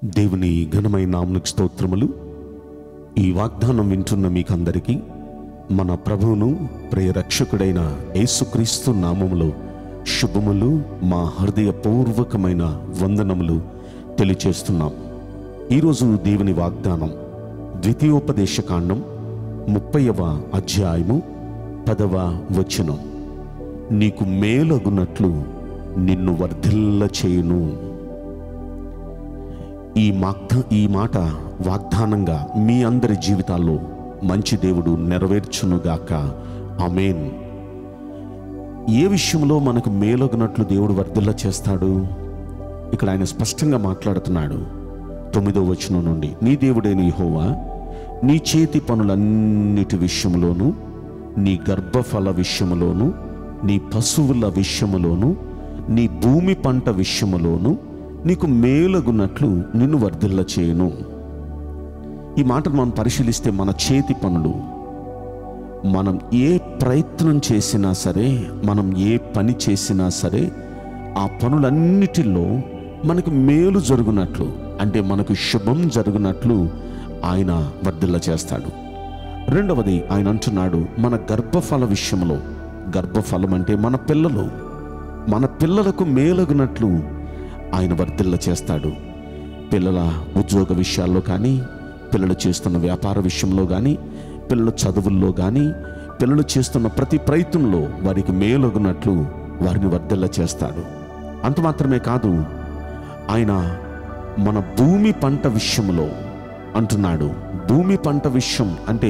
దేవుని ఘనమైన నామనికి స్తోత్రములు ఈ వాగ్దానం వింటున్న మీకందరికీ మన ప్రభువును ప్రియరక్షకుడైన యేసుక్రీస్తు నామములో శుభములు మా హృదయపూర్వకమైన వందనములు తెలియచేస్తున్నాం ఈరోజు దేవుని వాగ్దానం ద్వితీయోపదేశకాండం ముప్పైవ అధ్యాయము పదవ వచనం నీకు మేలగునట్లు నిన్ను వర్ధిల్ల చేయును ఈ మాగ్ద ఈ మాట వాగ్దానంగా మీ అందరి జీవితాల్లో మంచి దేవుడు నెరవేర్చునుగాక ఆమేన్ ఏ విషయంలో మనకు మేలొగినట్లు దేవుడు వర్ధిల్ల చేస్తాడు ఇక్కడ ఆయన స్పష్టంగా మాట్లాడుతున్నాడు తొమ్మిదో వచనం నుండి నీ దేవుడైన యెహోవా నీ చేతి పనులన్నిటి విషయంలోనూ నీ గర్భఫల విషయములోను నీ పశువుల విషయములోను నీ భూమి పంట విషయములోను నీకు మేలగున్నట్లు నిన్ను వర్ధిల్ల చేయను ఈ మాటను మనం పరిశీలిస్తే మన చేతి పనులు మనం ఏ ప్రయత్నం చేసినా సరే మనం ఏ పని చేసినా సరే ఆ పనులన్నిటిలో మనకు మేలు జరుగునట్లు అంటే మనకు శుభం జరుగునట్లు ఆయన వర్ధిల్ల చేస్తాడు రెండవది ఆయన అంటున్నాడు మన గర్భఫల విషయంలో గర్భఫలం అంటే మన పిల్లలు మన పిల్లలకు మేలగునట్లు ఆయన వర్ధిల్ల చేస్తాడు పిల్లల ఉద్యోగ విషయాల్లో కానీ పిల్లలు చేస్తున్న వ్యాపార విషయంలో కానీ పిల్లల చదువుల్లో కానీ పిల్లలు చేస్తున్న ప్రతి ప్రయత్నంలో వారికి మేలొగినట్లు వారిని వర్ధిల్ల చేస్తాడు అంత మాత్రమే కాదు ఆయన మన భూమి పంట విషయంలో అంటున్నాడు భూమి పంట విషయం అంటే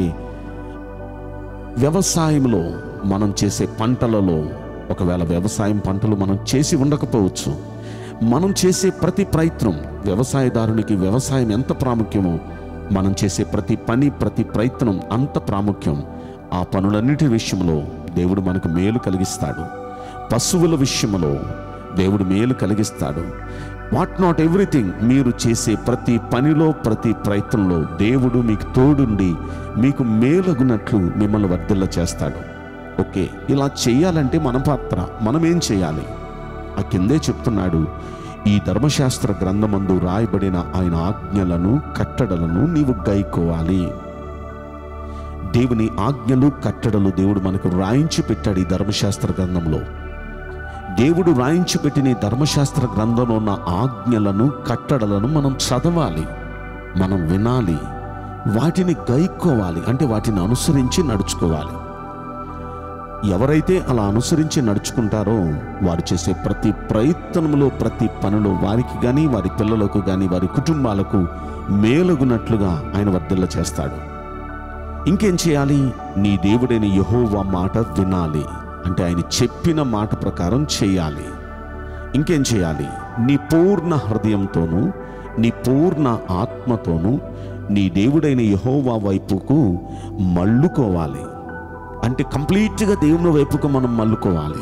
వ్యవసాయంలో మనం చేసే పంటలలో ఒకవేళ వ్యవసాయం పంటలు మనం చేసి ఉండకపోవచ్చు మనం చేసే ప్రతి ప్రయత్నం వ్యవసాయదారునికి వ్యవసాయం ఎంత ప్రాముఖ్యమో మనం చేసే ప్రతి పని ప్రతి ప్రయత్నం అంత ప్రాముఖ్యం ఆ పనులన్నిటి విషయంలో దేవుడు మనకు మేలు కలిగిస్తాడు పశువుల విషయంలో దేవుడు మేలు కలిగిస్తాడు వాట్ నాట్ ఎవ్రీథింగ్ మీరు చేసే ప్రతి పనిలో ప్రతి ప్రయత్నంలో దేవుడు మీకు తోడుండి మీకు మేలగునట్లు మిమ్మల్ని వర్ధిల్ల చేస్తాడు ఓకే ఇలా చేయాలంటే మన పాత్ర మనం ఏం చేయాలి ఆ కిందే చెప్తున్నాడు ఈ ధర్మశాస్త్ర గ్రంథమందు రాయబడిన ఆయన ఆజ్ఞలను కట్టడలను నీవు గైకోవాలి దేవుని ఆజ్ఞలు కట్టడలు దేవుడు మనకు రాయించి పెట్టాడు ఈ ధర్మశాస్త్ర గ్రంథంలో దేవుడు రాయించి పెట్టిన ఈ ధర్మశాస్త్ర గ్రంథంలో ఉన్న ఆజ్ఞలను కట్టడలను మనం చదవాలి మనం వినాలి వాటిని గైకోవాలి అంటే వాటిని అనుసరించి నడుచుకోవాలి ఎవరైతే అలా అనుసరించి నడుచుకుంటారో వారు చేసే ప్రతి ప్రయత్నంలో ప్రతి పనిలో వారికి కానీ వారి పిల్లలకు కానీ వారి కుటుంబాలకు మేలుగునట్లుగా ఆయన వర్ధిల్ల చేస్తాడు ఇంకేం చేయాలి నీ దేవుడైన యహోవా మాట వినాలి అంటే ఆయన చెప్పిన మాట ప్రకారం చేయాలి ఇంకేం చేయాలి నీ పూర్ణ హృదయంతోనూ నీ పూర్ణ ఆత్మతోనూ నీ దేవుడైన యహోవా వైపుకు మళ్ళుకోవాలి అంటే కంప్లీట్గా దేవుని వైపుకు మనం మళ్ళుకోవాలి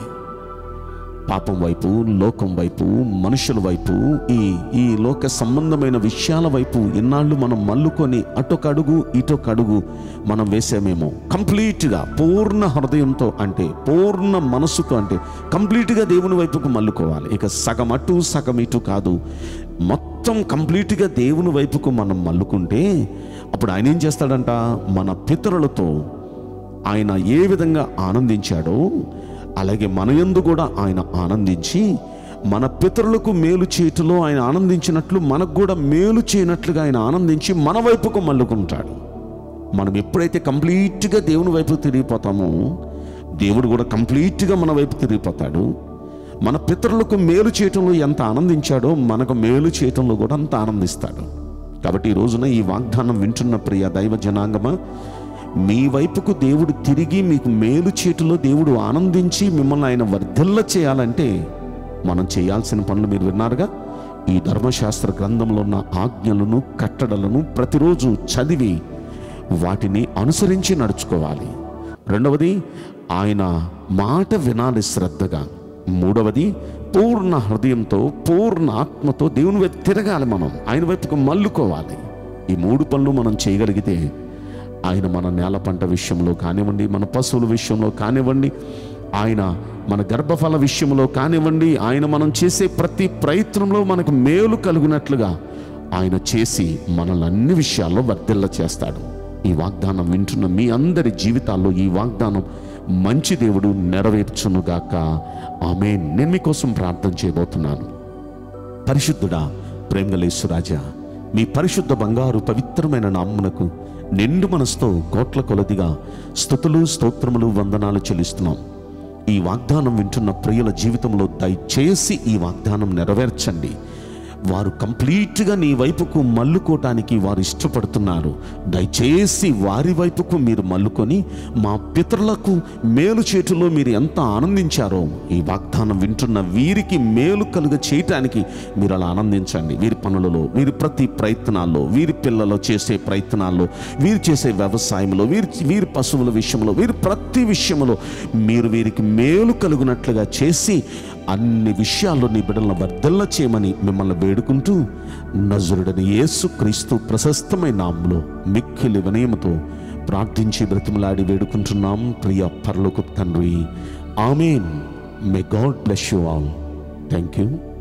పాపం వైపు లోకం వైపు మనుషుల వైపు ఈ ఈ లోక సంబంధమైన విషయాల వైపు ఇన్నాళ్ళు మనం మల్లుకొని అటొక అడుగు ఇటొక అడుగు మనం వేసామేమో కంప్లీట్గా పూర్ణ హృదయంతో అంటే పూర్ణ మనసుతో అంటే కంప్లీట్గా దేవుని వైపుకు మల్లుకోవాలి ఇక సగం అటు సగం ఇటు కాదు మొత్తం కంప్లీట్గా దేవుని వైపుకు మనం మల్లుకుంటే అప్పుడు ఆయన ఏం చేస్తాడంట మన పితరులతో ఆయన ఏ విధంగా ఆనందించాడో అలాగే మన యందు కూడా ఆయన ఆనందించి మన పితరులకు మేలు చేయటంలో ఆయన ఆనందించినట్లు మనకు కూడా మేలు చేయనట్లుగా ఆయన ఆనందించి మన వైపుకు మల్లుకుంటాడు మనం ఎప్పుడైతే కంప్లీట్గా దేవుని వైపు తిరిగిపోతామో దేవుడు కూడా కంప్లీట్గా మన వైపు తిరిగిపోతాడు మన పితరులకు మేలు చేయటంలో ఎంత ఆనందించాడో మనకు మేలు చేయటంలో కూడా అంత ఆనందిస్తాడు కాబట్టి ఈ రోజున ఈ వాగ్దానం వింటున్న ప్రియ దైవ జనాంగమా మీ వైపుకు దేవుడు తిరిగి మీకు మేలు చేటులో దేవుడు ఆనందించి మిమ్మల్ని ఆయన వర్ధిల్ల చేయాలంటే మనం చేయాల్సిన పనులు మీరు విన్నారుగా ఈ ధర్మశాస్త్ర గ్రంథంలో ఉన్న ఆజ్ఞలను కట్టడలను ప్రతిరోజు చదివి వాటిని అనుసరించి నడుచుకోవాలి రెండవది ఆయన మాట వినాలి శ్రద్ధగా మూడవది పూర్ణ హృదయంతో పూర్ణ ఆత్మతో దేవుని వైపు తిరగాలి మనం ఆయన వైపుకు మల్లుకోవాలి ఈ మూడు పనులు మనం చేయగలిగితే ఆయన మన నేల పంట విషయంలో కానివ్వండి మన పశువుల విషయంలో కానివ్వండి ఆయన మన గర్భఫల విషయంలో కానివ్వండి ఆయన మనం చేసే ప్రతి ప్రయత్నంలో మనకు మేలు కలుగునట్లుగా ఆయన చేసి మనల్ని అన్ని విషయాల్లో వర్ధిల్ల చేస్తాడు ఈ వాగ్దానం వింటున్న మీ అందరి జీవితాల్లో ఈ వాగ్దానం మంచి దేవుడు నెరవేర్చునుగాక ఆమె నేను మీకోసం ప్రార్థన చేయబోతున్నాను పరిశుద్ధుడా ప్రేమలేశ్వరాజా మీ పరిశుద్ధ బంగారు పవిత్రమైన నామ్మునకు నిండు మనసుతో కోట్ల కొలదిగా స్థుతులు స్తోత్రములు వందనాలు చెల్లిస్తున్నాం ఈ వాగ్దానం వింటున్న ప్రియుల జీవితంలో దయచేసి ఈ వాగ్దానం నెరవేర్చండి వారు కంప్లీట్గా నీ వైపుకు మల్లుకోవటానికి వారు ఇష్టపడుతున్నారు దయచేసి వారి వైపుకు మీరు మల్లుకొని మా పితరులకు మేలు చేటులో మీరు ఎంత ఆనందించారో ఈ వాగ్దానం వింటున్న వీరికి మేలు కలుగ చేయటానికి మీరు అలా ఆనందించండి వీరి పనులలో వీరి ప్రతి ప్రయత్నాల్లో వీరి పిల్లలు చేసే ప్రయత్నాల్లో వీరు చేసే వ్యవసాయంలో వీరి వీరి పశువుల విషయంలో వీరి ప్రతి విషయంలో మీరు వీరికి మేలు కలుగునట్లుగా చేసి అన్ని విషయాల్లో నీ బిడ్డలను వర్ధల్ల చేయమని మిమ్మల్ని వేడుకుంటూ నజరుడని యేసు క్రీస్తు ప్రశస్తమైన నామంలో మిక్కిలి వినయముతో ప్రార్థించి బ్రతిమలాడి వేడుకుంటున్నాం ప్రియ పరలోకు తండ్రి amen may God bless you all thank you